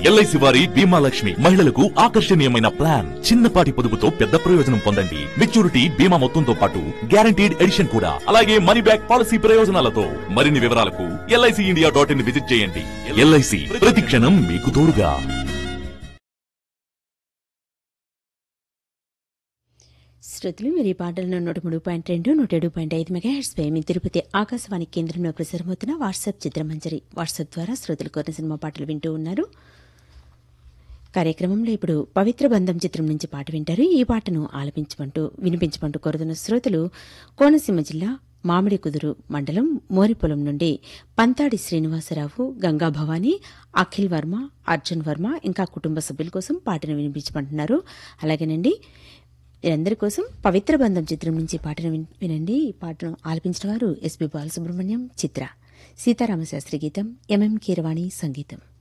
LIC వారి బీమా లక్ష్మి మహిళలకు ఆకర్షణీయమైన ప్లాన్ చిన్నపాటి పొదుపుతో పెద్ద ప్రయోజనం పొందండి మెచ్యూరిటీ బీమా మొత్తంతో పాటు గ్యారంటీడ్ ఎడిషన్ కూడా అలాగే మనీ బ్యాక్ పాలసీ ప్రయోజనాలతో మరిన్ని వివరాలకు LIC India dot in visit చేయండి ఎల్ఐసి ప్రతి క్షణం మీకు తోడుగా శ్రోతలు మీరు ఈ పాటలను నూట మూడు పాయింట్ రెండు నూట ఏడు పాయింట్ ఐదు మెగా పై మీ తిరుపతి ఆకాశవాణి కేంద్రంలో ప్రసారమవుతున్న వాట్సాప్ చిత్రమంజరి వాట్సాప్ ద్వారా శ్రోతలు కోరిన సినిమా పాటలు వింటూ ఉన్నారు కార్యక్రమంలో ఇప్పుడు పవిత్ర బంధం చిత్రం నుంచి పాట వింటారు ఈ పాటను ఆలపించమంటూ వినిపించమంటూ కోరుతున్న శ్రోతలు కోనసీమ జిల్లా మామిడి కుదురు మండలం మోరిపొలం నుండి పంతాడి శ్రీనివాసరావు గంగా భవానీ అఖిల్ వర్మ అర్జున్ వర్మ ఇంకా కుటుంబ సభ్యుల కోసం పాటను వినిపించమంటున్నారు అలాగేనండి వీరందరి కోసం పవిత్ర బంధం చిత్రం నుంచి పాటను విన్- వినండి ఈ పాటను ఆలపించిన వారు ఎస్పి బాలసుబ్రహ్మణ్యం చిత్ర సీతారామశాస్త్రి గీతం ఎంఎం కీరవాణి సంగీతం